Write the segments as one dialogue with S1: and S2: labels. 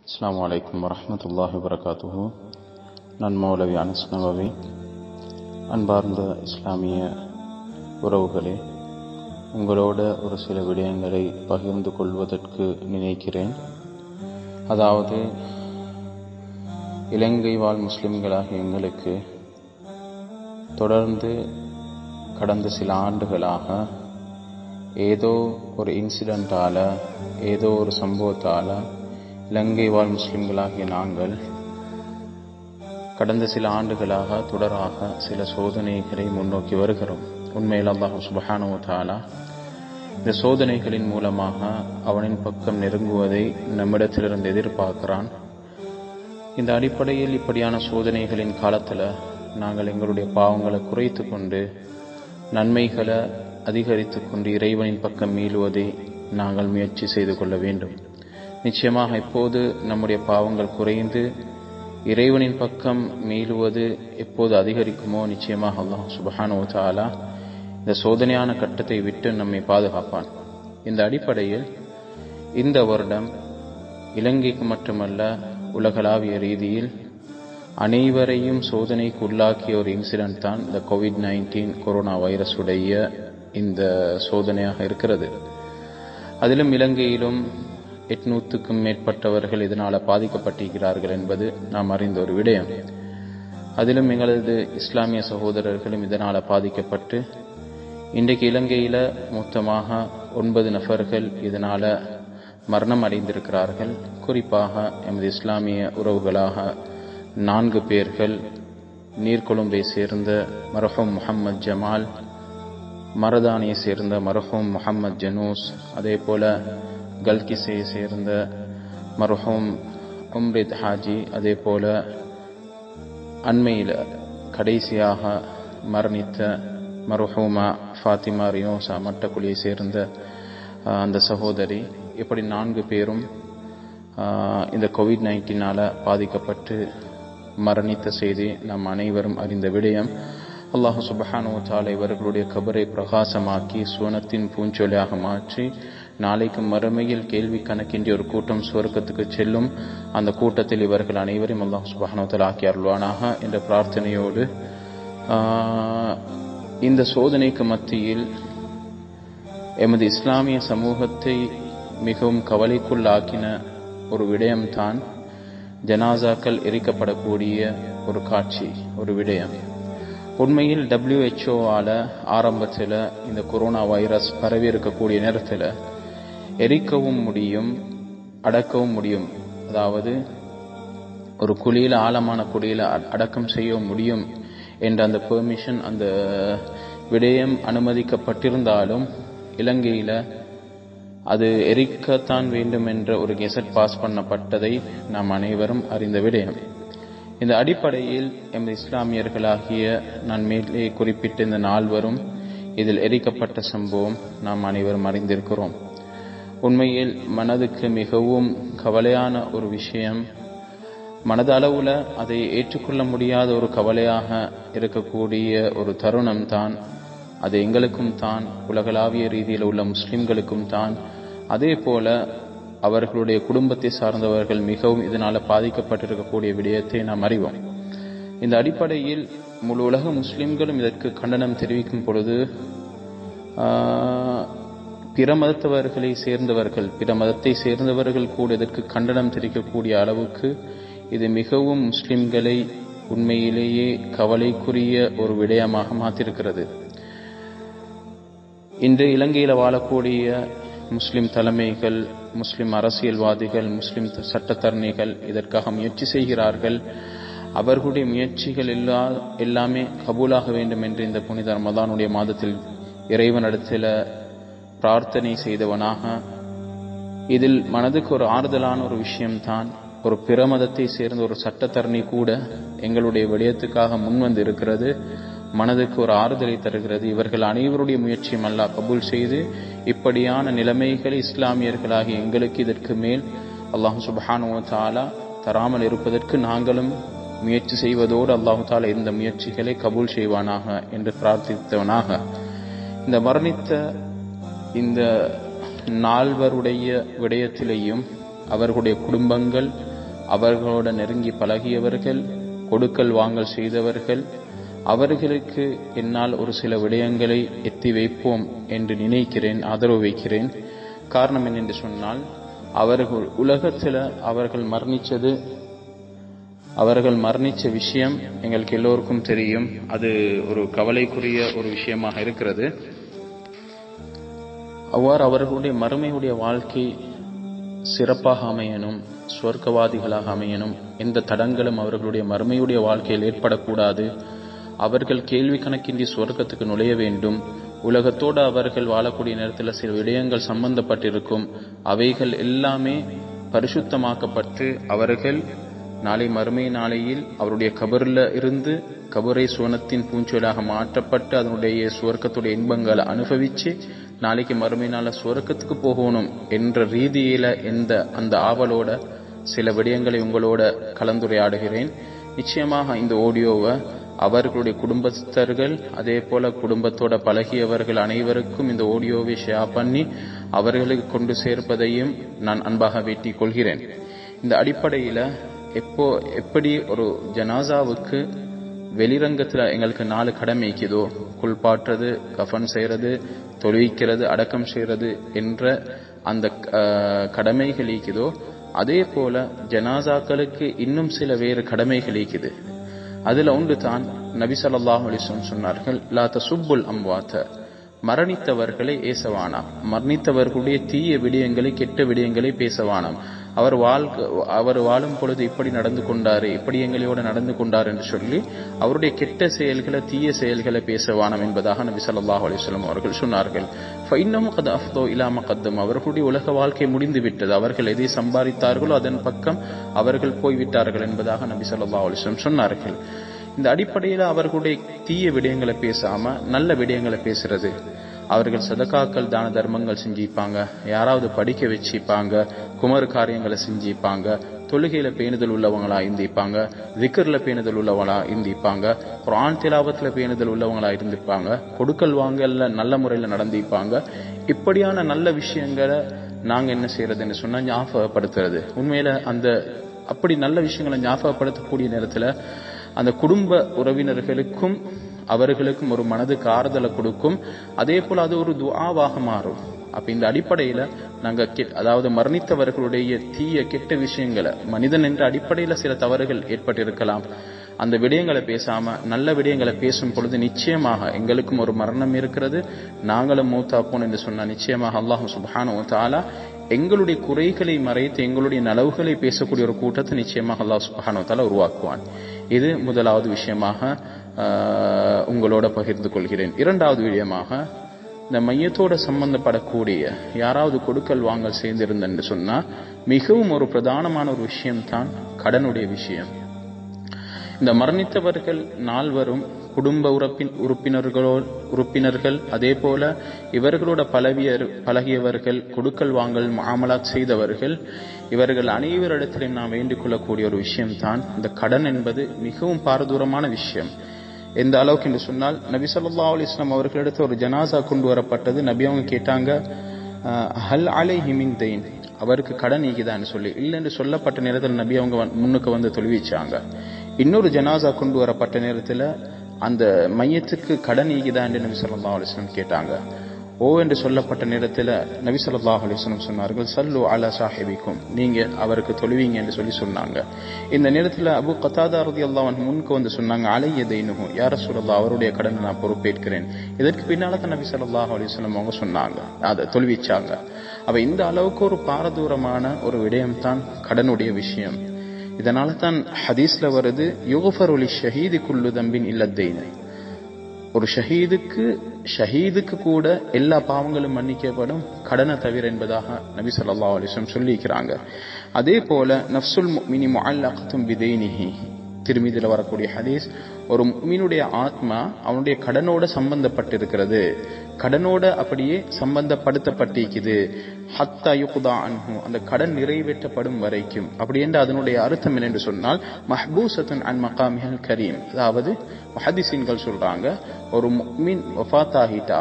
S1: அஸ்ஸலாமு அலைக்கும் வரஹ்மத்துல்லாஹி வபரகாத்துஹு நான் மௌலவி அனஸ் நவவி அன்பார்ந்த இஸ்லாமிய உறவுகளே உங்களோட ஒரு சில விடயங்களை பகிர்ந்து கொள்வதற்கு நினைக்கிறேன் அதாவது இலங்கை வாழ் முஸ்லிம்களாகிய எங்களுக்கு தொடர்ந்து கடந்த சில ஆண்டுகளாக ஏதோ ஒரு இன்சிடெண்ட்டால ஏதோ ஒரு சம்பவத்தால இலங்கை வாழ் முஸ்லிம்களாகிய நாங்கள் கடந்த சில ஆண்டுகளாக தொடராக சில சோதனைகளை முன்னோக்கி வருகிறோம் உண்மையில் அல்லாஹ் சுபஹானு தாலா இந்த சோதனைகளின் மூலமாக அவனின் பக்கம் நெருங்குவதை நம்மிடத்திலிருந்து எதிர்பார்க்கிறான் இந்த அடிப்படையில் இப்படியான சோதனைகளின் காலத்தில் நாங்கள் எங்களுடைய பாவங்களை குறைத்து கொண்டு நன்மைகளை அதிகரித்து கொண்டு இறைவனின் பக்கம் மீளுவதை நாங்கள் முயற்சி செய்து கொள்ள வேண்டும் நிச்சயமாக எப்போது நம்முடைய பாவங்கள் குறைந்து இறைவனின் பக்கம் மீளுவது எப்போது அதிகரிக்குமோ நிச்சயமாக அல்லாஹ் சுபஹானு தாலா இந்த சோதனையான கட்டத்தை விட்டு நம்மை பாதுகாப்பான் இந்த அடிப்படையில் இந்த வருடம் இலங்கைக்கு மட்டுமல்ல உலகளாவிய ரீதியில் அனைவரையும் சோதனைக்கு உள்ளாக்கிய ஒரு இன்சிடென்ட் தான் இந்த கோவிட் நைன்டீன் கொரோனா வைரஸுடைய இந்த சோதனையாக இருக்கிறது அதிலும் இலங்கையிலும் எட்நூற்றுக்கும் மேற்பட்டவர்கள் இதனால் பாதிக்கப்பட்டிருக்கிறார்கள் என்பது நாம் அறிந்த ஒரு விடயம் அதிலும் எங்களது இஸ்லாமிய சகோதரர்களும் இதனால் பாதிக்கப்பட்டு இன்றைக்கு இலங்கையில் மொத்தமாக ஒன்பது நபர்கள் இதனால் மரணம் அடைந்திருக்கிறார்கள் குறிப்பாக எமது இஸ்லாமிய உறவுகளாக நான்கு பேர்கள் நீர்கொழும்பை சேர்ந்த மரஹூம் முகம்மது ஜமால் மரதானியை சேர்ந்த மரஹூம் முகம்மது ஜனூஸ் அதே போல கல்கிஸை சேர்ந்த மர்ஹூம் உம்ரித் ஹாஜி அதே போல அண்மையில் கடைசியாக மரணித்த மர்ஹூமா ஃபாத்திமா ரியோசா மட்டக்குழியை சேர்ந்த அந்த சகோதரி இப்படி நான்கு பேரும் இந்த கோவிட் நைன்டீனால் பாதிக்கப்பட்டு மரணித்த செய்தி நாம் அனைவரும் அறிந்த விடயம் அல்லாஹு சுபஹானு தாலா இவர்களுடைய கபரை பிரகாசமாக்கி சுவனத்தின் பூஞ்சொலியாக மாற்றி நாளைக்கு மறுமையில் கேள்வி கணக்கின்றி ஒரு கூட்டம் சுவர்க்கத்துக்கு செல்லும் அந்த கூட்டத்தில் இவர்கள் அனைவரும் அல்லாஹ் சுபஹானு தாலா ஆக்கி அருள்வானாக என்ற பிரார்த்தனையோடு இந்த சோதனைக்கு மத்தியில் எமது இஸ்லாமிய சமூகத்தை மிகவும் கவலைக்குள்ளாக்கின ஒரு விடயம்தான் ஜனாசாக்கள் எரிக்கப்படக்கூடிய ஒரு காட்சி ஒரு விடயம் உண்மையில் டபிள்யூஹெச்ஓவால ஆரம்பத்தில் இந்த கொரோனா வைரஸ் பரவி இருக்கக்கூடிய நேரத்தில் எரிக்கவும் முடியும் அடக்கவும் முடியும் அதாவது ஒரு குழியில் ஆழமான குழியில் அடக்கம் செய்ய முடியும் என்ற அந்த பெர்மிஷன் அந்த விடயம் அனுமதிக்கப்பட்டிருந்தாலும் இலங்கையில் அது எரிக்கத்தான் வேண்டும் என்ற ஒரு கெசட் பாஸ் பண்ணப்பட்டதை நாம் அனைவரும் அறிந்த விடயம் இந்த அடிப்படையில் எமது இஸ்லாமியர்களாகிய நான் மேலே குறிப்பிட்ட இந்த நால்வரும் இதில் எரிக்கப்பட்ட சம்பவம் நாம் அனைவரும் அறிந்திருக்கிறோம் உண்மையில் மனதுக்கு மிகவும் கவலையான ஒரு விஷயம் மனதளவுல அதை ஏற்றுக்கொள்ள முடியாத ஒரு கவலையாக இருக்கக்கூடிய ஒரு தருணம் தான் அது எங்களுக்கும் தான் உலகளாவிய ரீதியில் உள்ள முஸ்லிம்களுக்கும் தான் அதே போல அவர்களுடைய குடும்பத்தை சார்ந்தவர்கள் மிகவும் இதனால் பாதிக்கப்பட்டிருக்கக்கூடிய விடயத்தை நாம் அறிவோம் இந்த அடிப்படையில் முழு உலக முஸ்லிம்களும் இதற்கு கண்டனம் தெரிவிக்கும் பொழுது பிற மதத்தவர்களை சேர்ந்தவர்கள் பிற மதத்தை சேர்ந்தவர்கள் கூட இதற்கு கண்டனம் தெரிவிக்கக்கூடிய அளவுக்கு இது மிகவும் முஸ்லிம்களை உண்மையிலேயே கவலைக்குரிய ஒரு விடயமாக மாற்றிருக்கிறது இன்று இலங்கையில் வாழக்கூடிய முஸ்லிம் தலைமைகள் முஸ்லிம் அரசியல்வாதிகள் முஸ்லிம் சட்டத்தரணிகள் இதற்காக முயற்சி செய்கிறார்கள் அவர்களுடைய முயற்சிகள் எல்லா எல்லாமே கபூலாக வேண்டும் என்று இந்த புனித ரமதானுடைய மாதத்தில் இறைவனிடத்தில் பிரார்த்தனை செய்தவனாக இதில் மனதுக்கு ஒரு ஆறுதலான ஒரு விஷயம்தான் ஒரு பிற மதத்தை சேர்ந்த ஒரு சட்டத்தரணி கூட எங்களுடைய விடயத்துக்காக முன்வந்து இருக்கிறது மனதுக்கு ஒரு ஆறுதலை தருகிறது இவர்கள் அனைவருடைய முயற்சியும் அல்லா கபூல் செய்து இப்படியான நிலைமைகளை இஸ்லாமியர்களாகி எங்களுக்கு இதற்கு மேல் அல்லாஹு சுபஹானு தாலா தராமல் இருப்பதற்கு நாங்களும் முயற்சி செய்வதோடு அல்லாஹு தாலா இந்த முயற்சிகளை கபூல் செய்வானாக என்று பிரார்த்தித்தவனாக இந்த மரணித்த இந்த நால்வருடைய விடயத்திலேயும் அவர்களுடைய குடும்பங்கள் அவர்களோட நெருங்கி பழகியவர்கள் கொடுக்கல் வாங்கல் செய்தவர்கள் அவர்களுக்கு என்னால் ஒரு சில விடயங்களை எத்தி வைப்போம் என்று நினைக்கிறேன் ஆதரவு வைக்கிறேன் காரணம் என்னென்று சொன்னால் அவர்கள் உலகத்தில் அவர்கள் மரணிச்சது அவர்கள் மரணிச்ச விஷயம் எங்களுக்கு எல்லோருக்கும் தெரியும் அது ஒரு கவலைக்குரிய ஒரு விஷயமாக இருக்கிறது அவ்வாறு அவர்களுடைய மறுமையுடைய வாழ்க்கை சிறப்பாக அமையணும் சொர்க்கவாதிகளாக அமையணும் எந்த தடங்களும் அவர்களுடைய மறுமையுடைய வாழ்க்கையில் ஏற்படக்கூடாது அவர்கள் கேள்வி கணக்கின்றி சொர்க்கத்துக்கு நுழைய வேண்டும் உலகத்தோடு அவர்கள் வாழக்கூடிய நேரத்தில் சில விடயங்கள் சம்பந்தப்பட்டிருக்கும் அவைகள் எல்லாமே பரிசுத்தமாக்கப்பட்டு அவர்கள் நாளை மறுமை நாளையில் அவருடைய கபரில் இருந்து கபரை சுவனத்தின் பூஞ்சொலாக மாற்றப்பட்டு அதனுடைய சுவர்க்கத்துடைய இன்பங்களை அனுபவிச்சு நாளைக்கு மறுமை நாள சுவர்க்கத்துக்கு போகணும் என்ற ரீதியில எந்த அந்த ஆவலோட சில விடயங்களை உங்களோட கலந்துரையாடுகிறேன் நிச்சயமாக இந்த ஆடியோவை அவர்களுடைய குடும்பஸ்தர்கள் அதே போல குடும்பத்தோட பழகியவர்கள் அனைவருக்கும் இந்த ஆடியோவை ஷேர் பண்ணி அவர்களுக்கு கொண்டு சேர்ப்பதையும் நான் அன்பாக வேட்டிக் கொள்கிறேன் இந்த அடிப்படையில எப்போ எப்படி ஒரு ஜனாசாவுக்கு வெளிரங்கத்துல எங்களுக்கு நாலு கடமை இருக்குதோ குள்பாட்டுறது கஃபன் செய்யறது தொழுவிக்கிறது அடக்கம் செய்யறது என்ற அந்த கடமைகள் இருக்குதோ அதே போல ஜனாசாக்களுக்கு இன்னும் சில வேறு கடமைகள் இருக்குது அதுல ஒன்று தான் நபி சொல்லாஹ் அலிஸ்லம் சொன்னார்கள் லா தசுப்புல் அம்வாத்த மரணித்தவர்களை ஏசவானாம் மரணித்தவர்களுடைய தீய விடயங்களை கெட்ட விடயங்களை பேசவானாம் அவர் வாழ்க்கை அவர் வாழும் பொழுது இப்படி நடந்து கொண்டாரு இப்படி எங்களோட நடந்து கொண்டார் என்று சொல்லி அவருடைய கெட்ட செயல்களை தீய செயல்களை பேசவானம் என்பதாக நபி சொல்லாஹ் அலிஸ்லாம் அவர்கள் சொன்னார்கள் ஃபைன்னம் கத் அஃப்தோ இலாம கத்தம் அவர்களுடைய உலக வாழ்க்கை முடிந்து விட்டது அவர்கள் எதை சம்பாதித்தார்களோ அதன் பக்கம் அவர்கள் போய்விட்டார்கள் என்பதாக நபி சொல்லா அலிஸ்லம் சொன்னார்கள் இந்த அடிப்படையில் அவர்களுடைய தீய விடயங்களை பேசாம நல்ல விடயங்களை பேசுறது அவர்கள் சதக்காக்கள் தான தர்மங்கள் செஞ்சிப்பாங்க யாராவது படிக்க வச்சிப்பாங்க குமர் காரியங்களை செஞ்சிப்பாங்க தொழுகையில பேணுதல் உள்ளவங்களா இருந்திப்பாங்க விக்கர்ல பேணுதல் உள்ளவங்களா இருந்திப்பாங்க குரான் திலாவத்துல பேணுதல் உள்ளவங்களா இருந்திருப்பாங்க கொடுக்கல் வாங்கல்ல நல்ல முறையில நடந்திப்பாங்க இப்படியான நல்ல விஷயங்களை நாங்க என்ன செய்யறதுன்னு சொன்னா ஞாபகப்படுத்துறது உண்மையில அந்த அப்படி நல்ல விஷயங்களை ஞாபகப்படுத்தக்கூடிய நேரத்துல அந்த குடும்ப உறவினர்களுக்கும் அவர்களுக்கும் ஒரு மனதுக்கு ஆறுதலை கொடுக்கும் அதே போல அது ஒரு துவாவாக மாறும் அப்ப இந்த அடிப்படையில நாங்க அதாவது மரணித்தவர்களுடைய தீய கெட்ட விஷயங்களை மனிதன் என்ற அடிப்படையில சில தவறுகள் ஏற்பட்டிருக்கலாம் அந்த விடயங்களை பேசாம நல்ல விடயங்களை பேசும் பொழுது நிச்சயமாக எங்களுக்கும் ஒரு மரணம் இருக்கிறது நாங்களும் மூத்தா போன என்று சொன்னா நிச்சயமாக அல்லாஹு சுபானு தாலா எங்களுடைய குறைகளை மறைத்து எங்களுடைய நலவுகளை பேசக்கூடிய ஒரு கூட்டத்தை நிச்சயமாக அல்லாஹ் சுபானு தாலா உருவாக்குவான் இது முதலாவது விஷயமாக உங்களோட பகிர்ந்து கொள்கிறேன் இரண்டாவது விஷயமாக இந்த மையத்தோட சம்பந்தப்படக்கூடிய யாராவது கொடுக்கல் வாங்கல் செய்திருந்தன்னு சொன்னா மிகவும் ஒரு பிரதானமான ஒரு விஷயம்தான் கடனுடைய விஷயம் இந்த மரணித்தவர்கள் நால்வரும் குடும்ப உறுப்பின் உறுப்பினர்களோ உறுப்பினர்கள் அதே போல இவர்களோட பழவியர் பழகியவர்கள் கொடுக்கல் வாங்கல் மாமலாத் செய்தவர்கள் இவர்கள் அனைவரிடத்திலும் நாம் வேண்டிக் கொள்ளக்கூடிய ஒரு விஷயம்தான் இந்த கடன் என்பது மிகவும் பாரதூரமான விஷயம் எந்த அளவுக்கு என்று சொன்னால் நபி சொல்லா அலிஸ்லாம் அவர்களிடத்து ஒரு ஜனாசா கொண்டு வரப்பட்டது நபி அவங்க கேட்டாங்க ஹல் அலை ஹிமின் தெயின் அவருக்கு கடன் நீக்குதான்னு சொல்லி இல்லைன்னு சொல்லப்பட்ட நேரத்தில் நபி அவங்க முன்னுக்கு வந்து தொழுவிச்சாங்க இன்னொரு ஜனாசா கொண்டு வரப்பட்ட நேரத்தில் அந்த மையத்துக்கு கடன் ஈகுதான்னு நபி சொல்லா அலிஸ்லம் கேட்டாங்க ஓ என்று சொல்லப்பட்ட நேரத்தில் நபி சொல்லாஹ் அலிஸ்லம் சொன்னார்கள் சல்லு அலா சாஹிபிக்கும் நீங்க அவருக்கு தொழுவீங்க என்று சொல்லி சொன்னாங்க இந்த நேரத்தில் அபு கத்தாதா ரதி அல்லாவன் முன்க்கு வந்து சொன்னாங்க அலைய தைனுகும் யார சொல்லா அவருடைய கடனை நான் பொறுப்பேற்கிறேன் இதற்கு பின்னால தான் நபி சொல்லாஹ் அலிஸ்லம் அவங்க சொன்னாங்க அதை தொழுவிச்சாங்க அவ இந்த அளவுக்கு ஒரு பாரதூரமான ஒரு விடயம் தான் கடனுடைய விஷயம் இதனால தான் ஹதீஸ்ல வருது யோகஃபர் ஒலி ஷஹீது குல்லு தம்பின் இல்லத்தைன ஒரு ஷஹீதுக்கு ஷஹீதுக்கு கூட எல்லா பாவங்களும் மன்னிக்கப்படும் கடனை தவிர என்பதாக நபி சொல்லா அலிஸ்லம் சொல்லியிருக்கிறாங்க அதே போல நப்சுல் மினி முஅல்லகத்தும் பிதைனிஹி திருமீதியில் வரக்கூடிய ஹதீஸ் ஒரு மீனுடைய ஆத்மா அவனுடைய கடனோட சம்பந்தப்பட்டிருக்கிறது கடனோட அப்படியே சம்பந்தப்படுத்தப்பட்டிருக்குது ஹத்தா யுகுதா அன்ஹு அந்த கடன் நிறைவேற்றப்படும் வரைக்கும் அப்படி என்று அதனுடைய அர்த்தம் என்னென்று சொன்னால் மஹபூசத்துன் அன் மகாமிகள் கரீம் அதாவது மஹதிசின்கள் சொல்றாங்க ஒரு மீன் வஃத் ஆகிட்டால்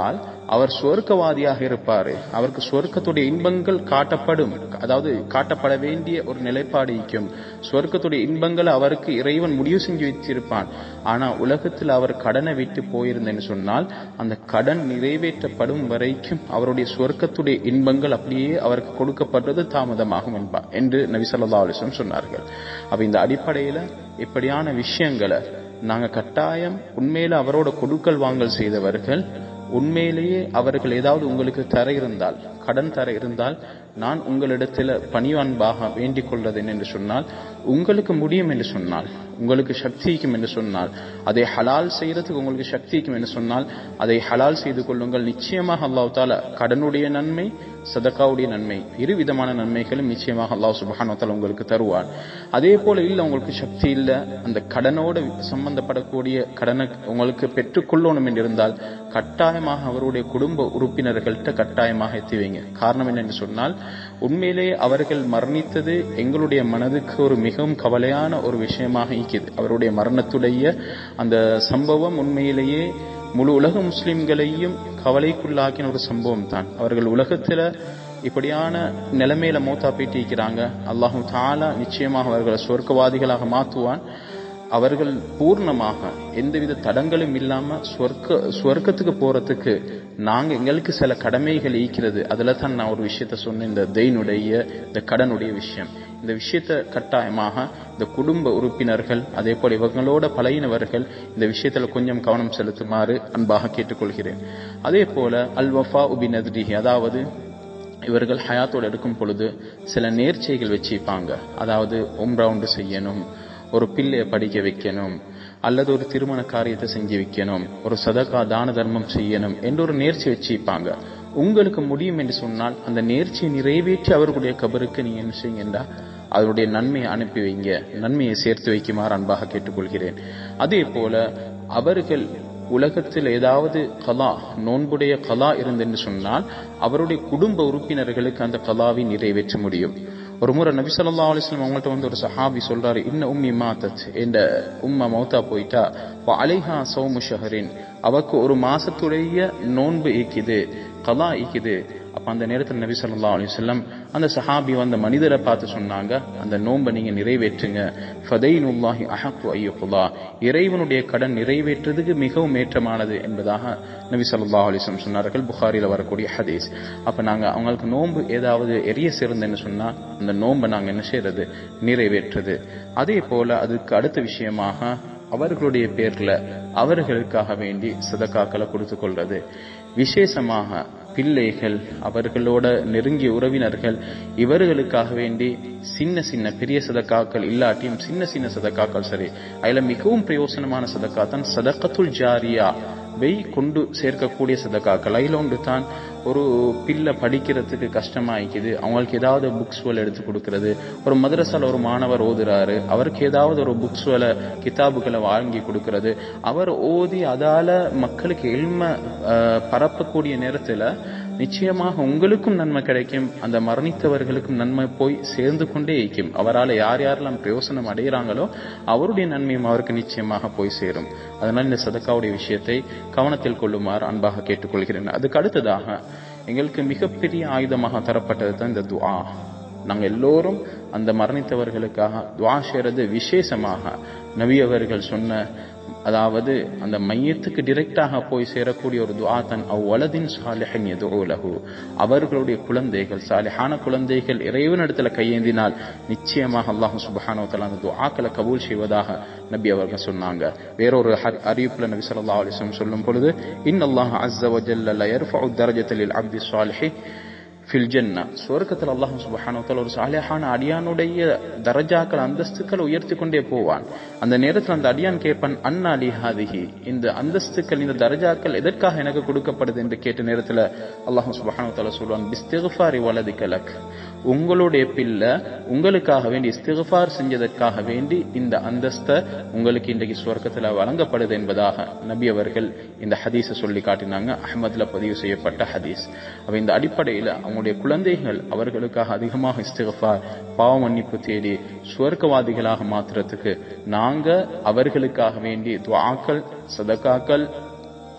S1: அவர் சுவர்க்கவாதியாக இருப்பாரு அவருக்கு சுவர்க்கத்துடைய இன்பங்கள் காட்டப்படும் அதாவது காட்டப்பட வேண்டிய ஒரு நிலைப்பாடு ஈக்கும் சுவர்க்கத்துடைய இன்பங்கள் அவருக்கு இறைவன் முடிவு செஞ்சு வச்சிருப்பான் ஆனா உலகத்தில் அவர் கடனை விட்டு போயிருந்தேன்னு சொன்னால் அந்த கடன் நிறைவேற்றப்படும் வரைக்கும் அவருடைய சுவர்க்கத்துடைய இன்பங்கள் அப்படியே அவருக்கு கொடுக்கப்படுறது தாமதமாகும் என்பார் என்று நபி சொல்லா அலிஸ்லம் சொன்னார்கள் அப்ப இந்த அடிப்படையில இப்படியான விஷயங்களை நாங்க கட்டாயம் உண்மையில அவரோட கொடுக்கல் வாங்கல் செய்தவர்கள் உண்மையிலேயே அவர்கள் ஏதாவது உங்களுக்கு தர இருந்தால் கடன் தர இருந்தால் நான் உங்களிடத்தில் பணிவான்பாக வேண்டிக் கொள்வது என்று சொன்னால் உங்களுக்கு முடியும் என்று சொன்னால் உங்களுக்கு சக்திக்கும் என்று சொன்னால் அதை ஹலால் செய்யறதுக்கு உங்களுக்கு சக்திக்கும் என்று சொன்னால் அதை ஹலால் செய்து கொள்ளுங்கள் நிச்சயமாக அல்லாஹ் தால கடனுடைய நன்மை சதக்காவுடைய நன்மை இரு விதமான நன்மைகளும் நிச்சயமாக அல்லாஹ் சுபஹானத்தால உங்களுக்கு தருவார் அதே போல இல்ல உங்களுக்கு சக்தி இல்ல அந்த கடனோடு சம்பந்தப்படக்கூடிய கடனை உங்களுக்கு பெற்றுக்கொள்ளணும் என்று இருந்தால் கட்டாயமாக அவருடைய குடும்ப உறுப்பினர்கள்ட்ட கட்டாயமாக எத்தி வைங்க காரணம் என்னென்று சொன்னால் உண்மையிலேயே அவர்கள் மரணித்தது எங்களுடைய மனதுக்கு ஒரு மிகவும் கவலையான ஒரு விஷயமாக இருக்குது அவருடைய மரணத்துடைய அந்த சம்பவம் உண்மையிலேயே முழு உலக முஸ்லிம்களையும் கவலைக்குள்ளாக்கின ஒரு சம்பவம் தான் அவர்கள் உலகத்துல இப்படியான நிலைமையில மௌத்தா பேட்டிக்கிறாங்க அல்லாஹு தாலா நிச்சயமாக அவர்களை சொர்க்கவாதிகளாக மாற்றுவான் அவர்கள் பூர்ணமாக எந்தவித தடங்களும் இல்லாம சொர்க்க சொர்க்கத்துக்கு போறதுக்கு நாங்க எங்களுக்கு சில கடமைகள் ஈக்கிறது அதுல தான் நான் ஒரு விஷயத்த சொன்னேன் இந்த தெயினுடைய இந்த கடனுடைய விஷயம் இந்த விஷயத்த கட்டாயமாக இந்த குடும்ப உறுப்பினர்கள் அதே போல இவங்களோட பழகினவர்கள் இந்த விஷயத்துல கொஞ்சம் கவனம் செலுத்துமாறு அன்பாக கேட்டுக்கொள்கிறேன் அதே போல அல் வஃபா உபி நத்ரிஹி அதாவது இவர்கள் ஹயாத்தோடு எடுக்கும் பொழுது சில நேர்ச்சைகள் வச்சுப்பாங்க அதாவது உம்ரவுண்டு செய்யணும் ஒரு பிள்ளைய படிக்க வைக்கணும் அல்லது ஒரு திருமண காரியத்தை செஞ்சு வைக்கணும் ஒரு சதகா தான தர்மம் செய்யணும் என்று ஒரு நேர்ச்சி வச்சுப்பாங்க உங்களுக்கு முடியும் என்று சொன்னால் அந்த நேர்ச்சியை நிறைவேற்றி அவர்களுடைய கபருக்கு நீங்க என்ன செய்யுங்கண்டா அவருடைய நன்மையை அனுப்பி வைங்க நன்மையை சேர்த்து வைக்குமாறு அன்பாக கேட்டுக்கொள்கிறேன் அதே போல அவர்கள் உலகத்தில் ஏதாவது கலா நோன்புடைய கலா இருந்தென்று சொன்னால் அவருடைய குடும்ப உறுப்பினர்களுக்கு அந்த கலாவை நிறைவேற்ற முடியும் ஒரு முறை நபி சொல்லா அலிஸ்லாம் அவங்கள்ட்ட வந்து ஒரு சஹாபி சொல்றாரு இன்ன உம்மி மாத்தத் என்ற உம்மா மௌத்தா போயிட்டா அலைஹா சௌமு ஷஹரின் அவக்கு ஒரு மாசத்துடைய நோன்பு ஈக்குது கலா ஈக்குது அப்ப அந்த நேரத்தில் நபி சொல்லா அலிஸ்லாம் அந்த சஹாபி வந்த மனிதரை பார்த்து சொன்னாங்க அந்த நோன்பை நீங்க நிறைவேற்றுங்க ஃபதைனுல்லாஹி அஹக்கு ஐயுல்லா இறைவனுடைய கடன் நிறைவேற்றுறதுக்கு மிகவும் ஏற்றமானது என்பதாக நபி சொல்லா அலிஸ்லாம் சொன்னார்கள் புகாரில வரக்கூடிய ஹதீஸ் அப்ப நாங்க அவங்களுக்கு நோன்பு ஏதாவது எரிய சிறந்தன்னு சொன்னா அந்த நோன்பை நாங்க என்ன செய்யறது நிறைவேற்றுறது அதே போல அதுக்கு அடுத்த விஷயமாக அவர்களுடைய பேர்ல அவர்களுக்காக வேண்டி சதக்காக்களை கொடுத்து கொள்றது விசேஷமாக பிள்ளைகள் அவர்களோட நெருங்கிய உறவினர்கள் இவர்களுக்காக வேண்டி சின்ன சின்ன பெரிய சதக்காக்கள் இல்லாட்டியும் சின்ன சின்ன சதக்காக்கள் சரி அதுல மிகவும் பிரயோசனமான சதக்கா தான் சதக்கத்துல் ஜாரியா வெய் கொண்டு சேர்க்கக்கூடிய சதக்காக்கள் அதில் ஒன்று தான் ஒரு பிள்ளை படிக்கிறதுக்கு கஷ்டமாயிக்குது அவங்களுக்கு ஏதாவது புக்ஸ் வேலை எடுத்து கொடுக்கறது ஒரு மதரசால ஒரு மாணவர் ஓதுறாரு அவருக்கு ஏதாவது ஒரு புக்ஸ் வேலை கிதாபுகளை வாங்கி கொடுக்கறது அவர் ஓதி அதால மக்களுக்கு எல்ம பரப்பக்கூடிய நேரத்துல நிச்சயமாக உங்களுக்கும் நன்மை கிடைக்கும் அந்த மரணித்தவர்களுக்கும் நன்மை போய் சேர்ந்து கொண்டே இருக்கும் அவரால் யார் யாரெல்லாம் பிரயோசனம் அடைகிறாங்களோ அவருடைய நன்மையும் அவருக்கு நிச்சயமாக போய் சேரும் அதனால் இந்த சதக்காவுடைய விஷயத்தை கவனத்தில் கொள்ளுமாறு அன்பாக கேட்டுக்கொள்கிறேன் அதுக்கு அடுத்ததாக எங்களுக்கு மிகப்பெரிய ஆயுதமாக தரப்பட்டது தான் இந்த துவா நாங்கள் எல்லோரும் அந்த மரணித்தவர்களுக்காக துவா செய்யறது விசேஷமாக நபி அவர்கள் சொன்ன அதாவது அந்த மையத்துக்கு டிரெக்டாக போய் சேரக்கூடிய ஒரு துவா தன் அவ்வளதின் சாலிஹன் எதுலகு அவர்களுடைய குழந்தைகள் சாலிஹான குழந்தைகள் இறைவனிடத்துல கையேந்தினால் நிச்சயமாக அல்லாஹு சுபஹானோ தலா அந்த துவாக்களை கபூல் செய்வதாக நபி அவர்கள் சொன்னாங்க வேறொரு அறிவிப்புல நபி சொல்லா அலிஸ்லம் சொல்லும் பொழுது இன் அல்லாஹ் அஸ்ஸ வஜல்ல யர்ஃபஉ தரஜத்தலில் அப்தி சாலிஹி ஃபில் ஜன்னா சுவர்க்கத்தில் அல்லாஹ் சுபஹானத்தில் ஒரு சாலிஹான அடியானுடைய தரஜாக்கள் அந்தஸ்துக்கள் உயர்த்தி கொண்டே போவான் அந்த நேரத்தில் அந்த அடியான் கேட்பான் அண்ணா அலிஹாதிஹி இந்த அந்தஸ்துக்கள் இந்த தரஜாக்கள் எதற்காக எனக்கு கொடுக்கப்படுது என்று கேட்ட நேரத்தில் அல்லாஹ் சுபஹானத்தால சொல்வான் பிஸ்திகுஃபாரி வலதி கலக் உங்களுடைய பிள்ளை உங்களுக்காக வேண்டி இஸ்திகுஃபார் செஞ்சதற்காக வேண்டி இந்த அந்தஸ்தை உங்களுக்கு இன்றைக்கு சுவர்க்கத்தில் வழங்கப்படுது என்பதாக நபி அவர்கள் இந்த ஹதீஸை சொல்லி காட்டினாங்க அஹமதுல பதிவு செய்யப்பட்ட ஹதீஸ் அவ இந்த அடிப்படையில் அவங்களுடைய குழந்தைகள் அவர்களுக்காக அதிகமாக இஸ்திகஃபார் பாவ மன்னிப்பு தேடி சுவர்க்கவாதிகளாக மாத்துறதுக்கு நாங்க அவர்களுக்காக வேண்டி துவாக்கள் சதக்காக்கள்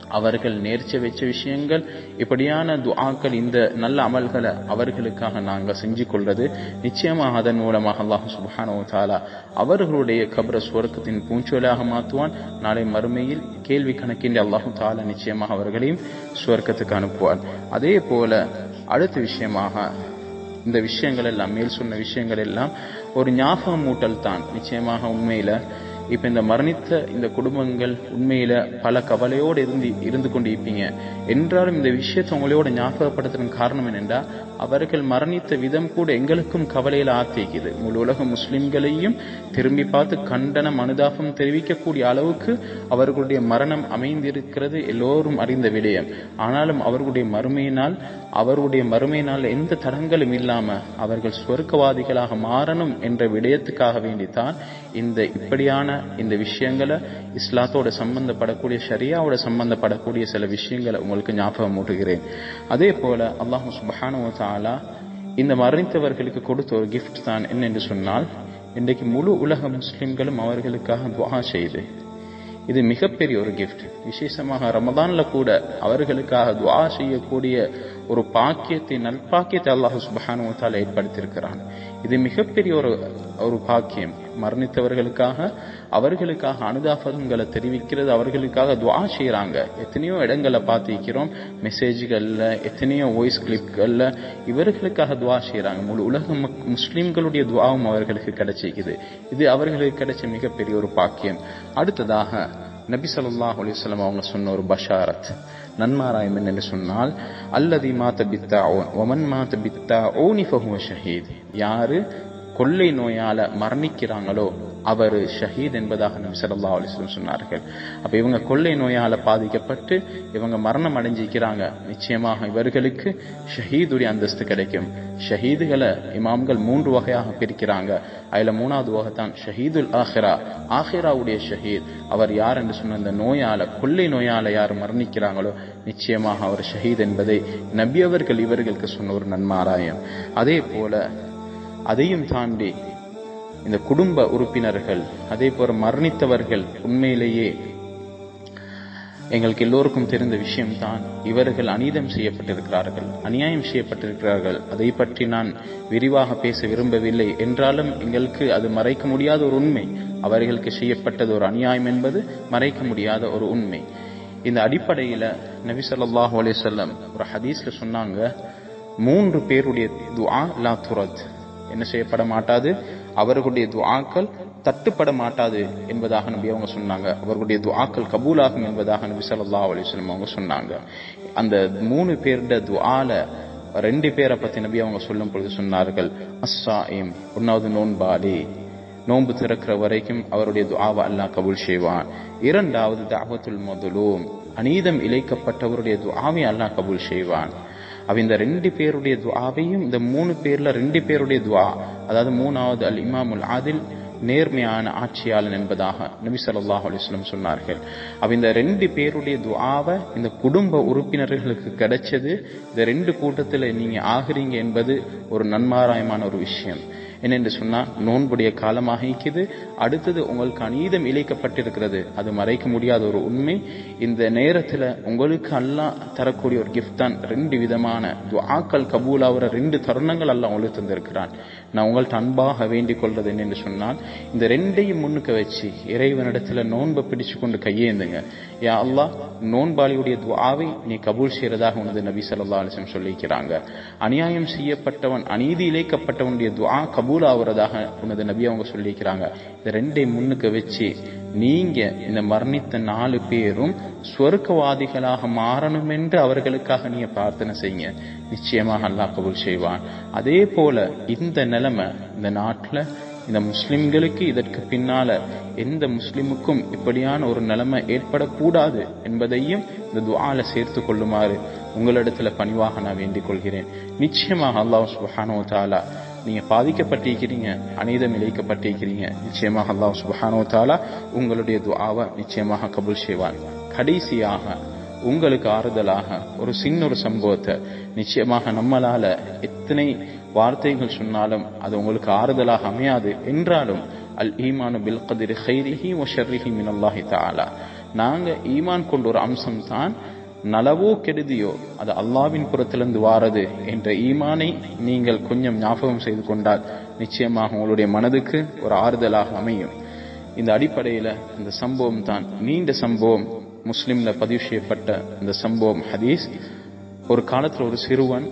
S1: அவர்கள் நேர்ச்சை வச்ச விஷயங்கள் இப்படியான துஆக்கள் இந்த நல்ல அமல்களை அவர்களுக்காக நாங்கள் செஞ்சு கொள்றது நிச்சயமாக அதன் மூலமாக அல்லாஹ் சுப்ஹானஹு வ தஆலா அவர்களுடைய கபர சுவர்க்கத்தின் பூஞ்சோலாக மாற்றுவான் நாளை மறுமையில் கேள்வி கணக்கின்றி அல்லாஹு தாலா நிச்சயமாக அவர்களையும் சுவர்க்கத்துக்கு அனுப்புவான் அதே போல அடுத்த விஷயமாக இந்த விஷயங்கள் எல்லாம் மேல் சொன்ன விஷயங்கள் எல்லாம் ஒரு ஞாபகம் மூட்டல் தான் நிச்சயமாக உண்மையில இப்ப இந்த மரணித்த இந்த குடும்பங்கள் உண்மையில பல கவலையோடு இருந்து இருந்து கொண்டு இருப்பீங்க என்றாலும் இந்த விஷயத்தை உங்களோட ஞாபகப்படுத்துறதுக்கு காரணம் என்னென்றா அவர்கள் மரணித்த விதம் கூட எங்களுக்கும் கவலையில ஆத்திக்குது முழு உலக முஸ்லிம்களையும் திரும்பி பார்த்து கண்டனம் அனுதாபம் தெரிவிக்கக்கூடிய அளவுக்கு அவர்களுடைய மரணம் அமைந்திருக்கிறது எல்லோரும் அறிந்த விடயம் ஆனாலும் அவர்களுடைய மறுமையினால் அவருடைய மறுமையினால் எந்த தடங்களும் இல்லாம அவர்கள் சுவர்க்கவாதிகளாக மாறணும் என்ற விடயத்துக்காக வேண்டித்தான் இந்த இப்படியான இந்த விஷயங்களை இஸ்லாத்தோட சம்பந்தப்படக்கூடிய ஷரியாவோட சம்பந்தப்படக்கூடிய சில விஷயங்களை உங்களுக்கு ஞாபகம் மூட்டுகிறேன் அதே போல அல்லாஹு சுபஹானு தாலா இந்த மரணித்தவர்களுக்கு கொடுத்த ஒரு கிஃப்ட் தான் என்னென்று சொன்னால் இன்றைக்கு முழு உலக முஸ்லிம்களும் அவர்களுக்காக துவா செய்து இது மிகப்பெரிய ஒரு கிஃப்ட் விசேஷமாக ரமதான்ல கூட அவர்களுக்காக துவா செய்யக்கூடிய ஒரு பாக்கியத்தை நல்பாக்கியத்தை அல்லாஹு சுபஹானு தாலா ஏற்படுத்தியிருக்கிறான் இது மிகப்பெரிய ஒரு ஒரு பாக்கியம் மரணித்தவர்களுக்காக அவர்களுக்காக அனுதாபங்களை தெரிவிக்கிறது அவர்களுக்காக துவா செய்யறாங்க எத்தனையோ இடங்களை பார்த்திருக்கிறோம் மெசேஜ்கள்ல எத்தனையோ வாய்ஸ் கிளிப்கள்ல இவர்களுக்காக துவா செய்யறாங்க முழு உலக முஸ்லிம்களுடைய துவாவும் அவர்களுக்கு கிடைச்சிக்குது இது அவர்களுக்கு கிடைச்ச மிகப்பெரிய ஒரு பாக்கியம் அடுத்ததாக நபி சொல்லாஹ் அலிஸ்லாம் அவங்க சொன்ன ஒரு பஷாரத் நன்மாராயம் என்று சொன்னால் அல்லதி மாத்த பித்தா ஓன் ஒமன் மாத்த பித்தா ஓனி ஃபஹுவ ஷஹீத் யாரு கொள்ளை நோயால மரணிக்கிறாங்களோ அவர் ஷஹீத் என்பதாக நபி சல்லா அலிஸ்லம் சொன்னார்கள் அப்ப இவங்க கொள்ளை நோயால பாதிக்கப்பட்டு இவங்க மரணம் அடைஞ்சிக்கிறாங்க நிச்சயமாக இவர்களுக்கு ஷஹீதுடைய அந்தஸ்து கிடைக்கும் ஷஹீதுகளை இமாம்கள் மூன்று வகையாக பிரிக்கிறாங்க அதுல மூணாவது வகைத்தான் ஷஹீதுல் ஆஹிரா ஆஹிராவுடைய ஷஹீத் அவர் யார் என்று சொன்ன அந்த நோயால கொள்ளை நோயால யார் மரணிக்கிறாங்களோ நிச்சயமாக அவர் ஷஹீத் என்பதை நபி அவர்கள் இவர்களுக்கு சொன்ன ஒரு நன்மாராயம் அதே போல அதையும் தாண்டி இந்த குடும்ப உறுப்பினர்கள் அதே போல மரணித்தவர்கள் உண்மையிலேயே எங்களுக்கு எல்லோருக்கும் தெரிந்த விஷயம்தான் இவர்கள் அநீதம் செய்யப்பட்டிருக்கிறார்கள் அநியாயம் செய்யப்பட்டிருக்கிறார்கள் அதை பற்றி நான் விரிவாக பேச விரும்பவில்லை என்றாலும் எங்களுக்கு அது மறைக்க முடியாத ஒரு உண்மை அவர்களுக்கு செய்யப்பட்டது ஒரு அநியாயம் என்பது மறைக்க முடியாத ஒரு உண்மை இந்த அடிப்படையில நபி சொல்லாஹு அலிசல்லம் ஒரு ஹதீஸ்ல சொன்னாங்க மூன்று பேருடைய துஆ லா துரத் என்ன செய்யப்பட மாட்டாது அவர்களுடைய துஆக்கள் தட்டுப்பட மாட்டாது என்பதாக நபி அவங்க சொன்னாங்க அவர்களுடைய துஆக்கள் கபூலாகும் என்பதாக நபி ஸல்லல்லாஹு அலைஹி வஸல்லம் அவங்க சொன்னாங்க அந்த மூணு பேருடைய துஆல ரெண்டு பேரை பத்தி நபி அவங்க சொல்லும் பொழுது சொன்னார்கள் அஸ்ஸாயிம் ஒன்னாவது நோன்பாளி நோன்பு திறக்கிற வரைக்கும் அவருடைய துஆவை அல்லாஹ் கபூல் செய்வான் இரண்டாவது தாவத்துல் முதலூம் அநீதம் இழைக்கப்பட்டவருடைய துஆவை அல்லாஹ் கபூல் செய்வான் அவ இந்த ரெண்டு பேருடைய துஆவையும் இந்த மூணு பேர்ல ரெண்டு பேருடைய துஆ அதாவது மூணாவது அல் இமாமுல் ஆதில் நேர்மையான ஆட்சியாளன் என்பதாக நபி ஸல்லல்லாஹு அலைஹி வஸல்லம் சொன்னார்கள் அவ இந்த ரெண்டு பேருடைய துஆவை இந்த குடும்ப உறுப்பினர்களுக்கு கிடைச்சது இந்த ரெண்டு கூட்டத்தில் நீங்க ஆகுறீங்க என்பது ஒரு நன்மாராயமான ஒரு விஷயம் என்னென்று சொன்னா நோன்புடைய காலமாக இருக்குது அடுத்தது உங்களுக்கு அநீதம் இழைக்கப்பட்டிருக்கிறது அது மறைக்க முடியாத ஒரு உண்மை இந்த நேரத்துல உங்களுக்கு அல்லாஹ் தரக்கூடிய ஒரு கிஃப்ட் தான் ரெண்டு விதமான துஆக்கள் கபூலாகிற ரெண்டு தருணங்கள் அல்லாஹ் உங்களுக்கு தந்திருக்கிறான் நான் உங்கள்ட்ட அன்பாக வேண்டிக் கொள்வது என்னென்று சொன்னால் இந்த ரெண்டையும் முன்னுக்கு வச்சு இறைவனிடத்துல நோன்பை பிடிச்சு கொண்டு கையேந்துங்க யா அல்லாஹ் நோன்பாளியுடைய துஆவை நீ கபூல் செய்யறதாக உனது நபி ஸல்லல்லாஹு அலைஹி வஸல்லம் சொல்லிக்கிறாங்க அநியாயம் செய்யப்பட்டவன் அநீதி இழைக்கப்பட்டவனுடைய துஆ கபூல் ஆகுறதாக உனது நபி அவங்க சொல்லிக்கிறாங்க இந்த ரெண்டையும் முன்னுக்கு வச்சு நீங்க இந்த மரணித்த நாலு பேரும் சொர்க்கவாதிகளாக மாறணும் என்று அவர்களுக்காக நீங்க பிரார்த்தனை செய்யுங்க நிச்சயமாக அல்லாஹ் கபூல் செய்வான் அதே போல இந்த நிலைமை இந்த நாட்டுல இந்த முஸ்லிம்களுக்கு இதற்கு பின்னால எந்த முஸ்லிமுக்கும் இப்படியான ஒரு நிலைமை ஏற்படக்கூடாது என்பதையும் இந்த துஆல சேர்த்து கொள்ளுமாறு உங்களிடத்துல பணிவாக நான் வேண்டிக் கொள்கிறேன் நிச்சயமாக அல்லாஹ் சுபஹானோ தாலா நீங்க பாதிக்கப்பட்டிருக்கிறீங்க அநீதம் இழைக்கப்பட்டிருக்கிறீங்க நிச்சயமாக அல்லாஹ் சுபஹானோ தாலா உங்களுடைய துஆவை நிச்சயமாக கபூல் செய்வான் கடைசியாக உங்களுக்கு ஆறுதலாக ஒரு சின்ன ஒரு சம்பவத்தை நிச்சயமாக நம்மளால எத்தனை வார்த்தைகள் சொன்னாலும் அது உங்களுக்கு ஆறுதலாக அமையாது என்றாலும் அல் ஈமானு பில் கதிர் ஹைரிஹி ஒ ஷர்ரிஹி மினல்லாஹி தாலா நாங்க ஈமான் கொண்ட ஒரு அம்சம் தான் நலவோ கெடுதியோ அது அல்லாவின் புறத்திலிருந்து வாரது என்ற ஈமானை நீங்கள் கொஞ்சம் ஞாபகம் செய்து கொண்டால் நிச்சயமாக உங்களுடைய மனதுக்கு ஒரு ஆறுதலாக அமையும் இந்த அடிப்படையில இந்த சம்பவம் தான் நீண்ட சம்பவம் முஸ்லிம்ல பதிவு செய்யப்பட்ட இந்த சம்பவம் ஹதீஸ் ஒரு காலத்துல ஒரு சிறுவன்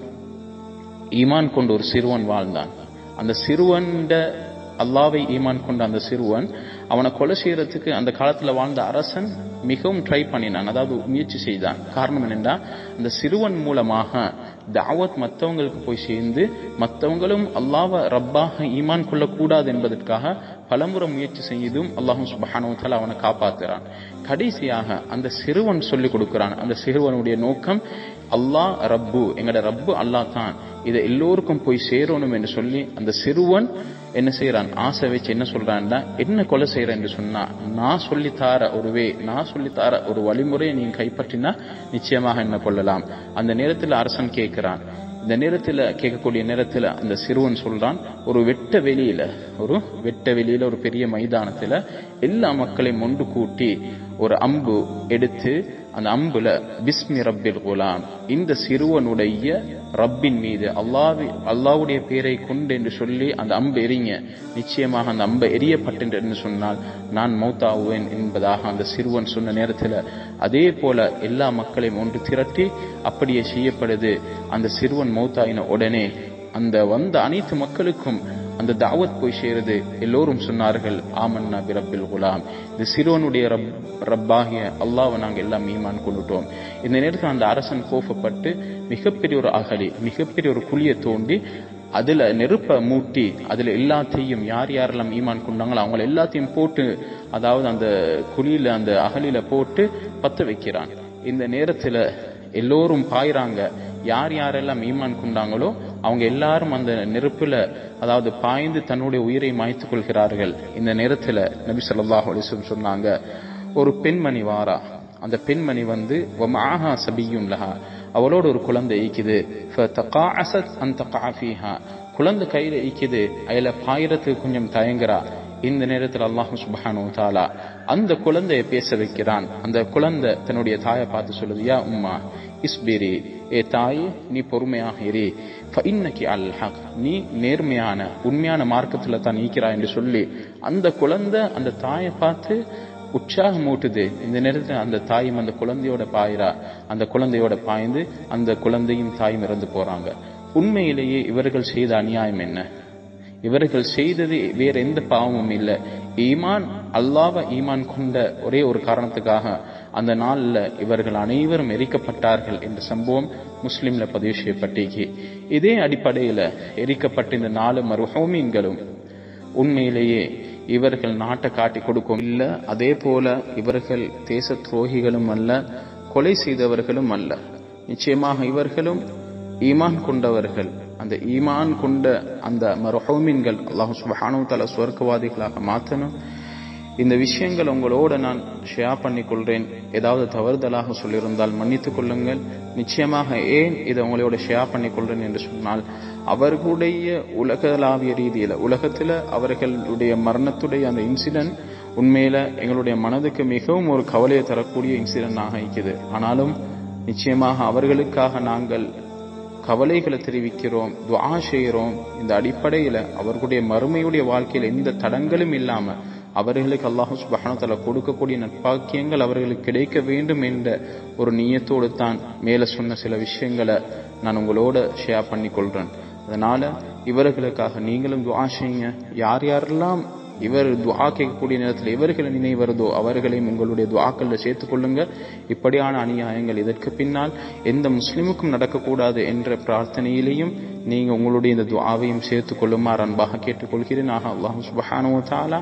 S1: ஈமான் கொண்ட ஒரு சிறுவன் வாழ்ந்தான் அந்த சிறுவன்ட அல்லாவை ஈமான் கொண்ட அந்த சிறுவன் அவனை கொலை செய்யறதுக்கு அந்த காலத்துல வாழ்ந்த அரசன் மிகவும் ட்ரை பண்ணினான் அதாவது முயற்சி செய்தான் காரணம் என்னென்னா அந்த சிறுவன் மூலமாக தாவத் மற்றவங்களுக்கு போய் சேர்ந்து மற்றவங்களும் அல்லாவை ரப்பாக ஈமான் கொள்ளக்கூடாது என்பதற்காக பலமுறை முயற்சி செய்தும் அல்லாஹும் சுபஹானவத்தால் அவனை காப்பாத்துறான் கடைசியாக அந்த சிறுவன் சொல்லிக் கொடுக்கிறான் அந்த சிறுவனுடைய நோக்கம் அல்லாஹ் ரப்பு எங்கட ரப்பு அல்லாஹ் தான் இதை எல்லோருக்கும் போய் சேரணும் என்று சொல்லி அந்த சிறுவன் என்ன செய்யறான் ஆசை வச்சு என்ன சொல்றான்னா என்ன கொலை செய்யற என்று சொன்னா நான் சொல்லித்தார ஒரு வே நான் சொல்லித்தார ஒரு வழிமுறையை நீங்க கைப்பற்றினா நிச்சயமாக என்ன கொள்ளலாம் அந்த நேரத்தில் அரசன் கேட்கிறான் இந்த நேரத்துல கேட்கக்கூடிய நேரத்துல அந்த சிறுவன் சொல்றான் ஒரு வெட்ட வெளியில ஒரு வெட்ட வெளியில ஒரு பெரிய மைதானத்துல எல்லா மக்களையும் ஒன்று கூட்டி ஒரு அம்பு எடுத்து அந்த அம்புல பிஸ்மி ரப்பில் குலாம் இந்த சிறுவனுடைய ரப்பின் மீது அல்லாவி அல்லாவுடைய பேரை கொண்டு என்று சொல்லி அந்த அம்பு எரிங்க நிச்சயமாக அந்த அம்பை எரியப்பட்டென்று என்று சொன்னால் நான் மௌத்தாவுவேன் என்பதாக அந்த சிறுவன் சொன்ன நேரத்தில் அதே போல எல்லா மக்களையும் ஒன்று திரட்டி அப்படியே செய்யப்படுது அந்த சிறுவன் மௌத்தாயின உடனே அந்த வந்த அனைத்து மக்களுக்கும் அந்த தாவத் போய் சேருது எல்லோரும் சொன்னார்கள் ஆமன்னா பிரபில் குலாம் இந்த சிறுவனுடைய ரப் ரப்பாகிய அல்லாவை நாங்கள் எல்லாம் ஈமான் கொண்டுட்டோம் இந்த நேரத்தில் அந்த அரசன் கோபப்பட்டு மிகப்பெரிய ஒரு அகலி மிகப்பெரிய ஒரு குழியை தோண்டி அதுல நெருப்ப மூட்டி அதுல எல்லாத்தையும் யார் யாரெல்லாம் ஈமான் கொண்டாங்களோ அவங்கள எல்லாத்தையும் போட்டு அதாவது அந்த குழியில அந்த அகலில போட்டு பத்த வைக்கிறான் இந்த நேரத்துல எல்லோரும் பாயிறாங்க யார் யாரெல்லாம் ஈமான் கொண்டாங்களோ அவங்க எல்லாரும் அந்த நெருப்புல அதாவது பாய்ந்து தன்னுடைய உயிரை மாய்த்துக் கொள்கிறார்கள் இந்த நேரத்துல நபி ஸல்லல்லாஹு அலைஹி வஸல்லம் சொன்னாங்க ஒரு பெண்மணி வாரா அந்த பெண்மணி வந்து வமாஹா சபியும் லஹா அவளோட ஒரு குழந்தை ஈக்குது ஃபதகாஅஸத் அன் தகா ஃபீஹா குழந்தை கையில ஈக்குது அதுல பாயிரத்துக்கு கொஞ்சம் தயங்குறா இந்த நேரத்தில் அல்லாஹு சுபஹானு தாலா அந்த குழந்தைய பேச வைக்கிறான் அந்த குழந்தை தன்னுடைய தாயை பார்த்து சொல்லுது யா உம்மா இஸ்பிரி ஏ தாயே நீ பொறுமையாக இரு இன்னைக்கு அல் ஹக் நீ நேர்மையான உண்மையான மார்க்கத்துல தான் நீக்கிறாய் என்று சொல்லி அந்த குழந்தை அந்த தாயை பார்த்து உற்சாகம் ஊட்டுது இந்த நேரத்தில் அந்த தாயும் அந்த குழந்தையோட பாயிரா அந்த குழந்தையோட பாய்ந்து அந்த குழந்தையும் தாயும் இறந்து போறாங்க உண்மையிலேயே இவர்கள் செய்த அநியாயம் என்ன இவர்கள் செய்தது வேற எந்த பாவமும் இல்லை ஈமான் அல்லாவ ஈமான் கொண்ட ஒரே ஒரு காரணத்துக்காக அந்த நாள்ல இவர்கள் அனைவரும் எரிக்கப்பட்டார்கள் என்ற சம்பவம் முஸ்லிம்ல பதிவு செய்யப்பட்டிருக்கு இதே அடிப்படையில எரிக்கப்பட்ட இந்த நாலு மருஹோமீன்களும் உண்மையிலேயே இவர்கள் நாட்டை காட்டி கொடுக்கும் இல்ல அதே போல இவர்கள் தேச துரோகிகளும் அல்ல கொலை செய்தவர்களும் அல்ல நிச்சயமாக இவர்களும் ஈமான் கொண்டவர்கள் அந்த ஈமான் கொண்ட அந்த மரஹோமின்கள் அல்லாஹு சுபஹானு தலா சுவர்க்கவாதிகளாக மாற்றணும் இந்த விஷயங்கள் உங்களோட நான் ஷேர் பண்ணிக் கொள்றேன் ஏதாவது தவறுதலாக சொல்லியிருந்தால் மன்னித்துக் கொள்ளுங்கள் நிச்சயமாக ஏன் இதை உங்களோட ஷேர் பண்ணிக் கொள்றேன் என்று சொன்னால் அவர்களுடைய உலகளாவிய ரீதியில உலகத்துல அவர்களுடைய மரணத்துடைய அந்த இன்சிடென்ட் உண்மையில எங்களுடைய மனதுக்கு மிகவும் ஒரு கவலையை தரக்கூடிய இன்சிடென்டாக இருக்குது ஆனாலும் நிச்சயமாக அவர்களுக்காக நாங்கள் கவலைகளை தெரிவிக்கிறோம் துவா செய்கிறோம் இந்த அடிப்படையில அவர்களுடைய மறுமையுடைய வாழ்க்கையில் எந்த தடங்களும் இல்லாம அவர்களுக்கு அல்லாஹு சுபஹானத்தால கொடுக்கக்கூடிய நட்பாக்கியங்கள் அவர்களுக்கு கிடைக்க வேண்டும் என்ற ஒரு நீயத்தோடு தான் மேல சொன்ன சில விஷயங்களை நான் உங்களோட ஷேர் பண்ணி கொள்றேன் அதனால இவர்களுக்காக நீங்களும் துவா செய்யுங்க யார் யாரெல்லாம் இவர் துவா கேட்கக்கூடிய நேரத்தில் இவர்களை நினைவருதோ அவர்களையும் உங்களுடைய துவாக்கள்ல சேர்த்துக் கொள்ளுங்க இப்படியான அநியாயங்கள் இதற்கு பின்னால் எந்த முஸ்லிமுக்கும் நடக்கக்கூடாது என்ற பிரார்த்தனையிலையும் நீங்க உங்களுடைய இந்த துவாவையும் சேர்த்துக் கொள்ளுமாறு அன்பாக கேட்டுக்கொள்கிறேன் ஆக அல்லாஹு சுபஹானு தாலா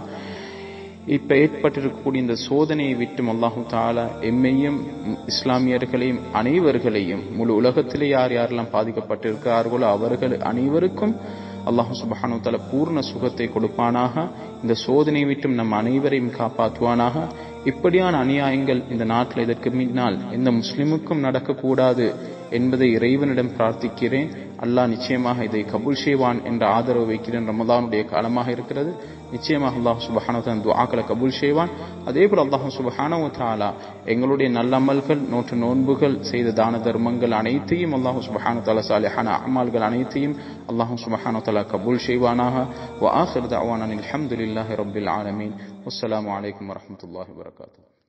S1: இப்ப ஏற்பட்டிருக்கக்கூடிய இந்த சோதனையை விட்டும் அல்லாஹு தாலா எம்மையும் இஸ்லாமியர்களையும் அனைவர்களையும் முழு உலகத்திலே யார் யாரெல்லாம் பாதிக்கப்பட்டிருக்கிறார்களோ அவர்கள் அனைவருக்கும் அல்லாஹு சுபஹானு தால பூர்ண சுகத்தை கொடுப்பானாக இந்த சோதனை விட்டும் நம் அனைவரையும் காப்பாற்றுவானாக இப்படியான அநியாயங்கள் இந்த நாட்டில் இதற்கு முன்னால் எந்த முஸ்லிமுக்கும் நடக்கக்கூடாது என்பதை இறைவனிடம் பிரார்த்திக்கிறேன் அல்லாஹ் நிச்சயமாக இதை கபூல் செய்வான் என்ற ஆதரவு வைக்கிறேன் ரமதானுடைய காலமாக இருக்கிறது நிச்சயமாக அல்லாஹ் சுபஹானவன் துஆக்களை கபூல் செய்வான் அதே போல் அல்லாஹ் சுபஹானவ தாலா எங்களுடைய நல்ல அமல்கள் நோற்று நோன்புகள் செய்த தான தர்மங்கள் அனைத்தையும் அல்லாஹ் சுபஹானு தாலா சாலிஹான அமால்கள் அனைத்தையும் அல்லாஹ் சுபஹானு தாலா கபூல் செய்வானாக வ ஆஹிர் தஅவானா அல்ஹம்துலில்லாஹி ரப்பில் ஆலமீன் வஸ்ஸலாமு அலைக்கும் வரஹ்மத்துல்லாஹி வபரகாத்துஹு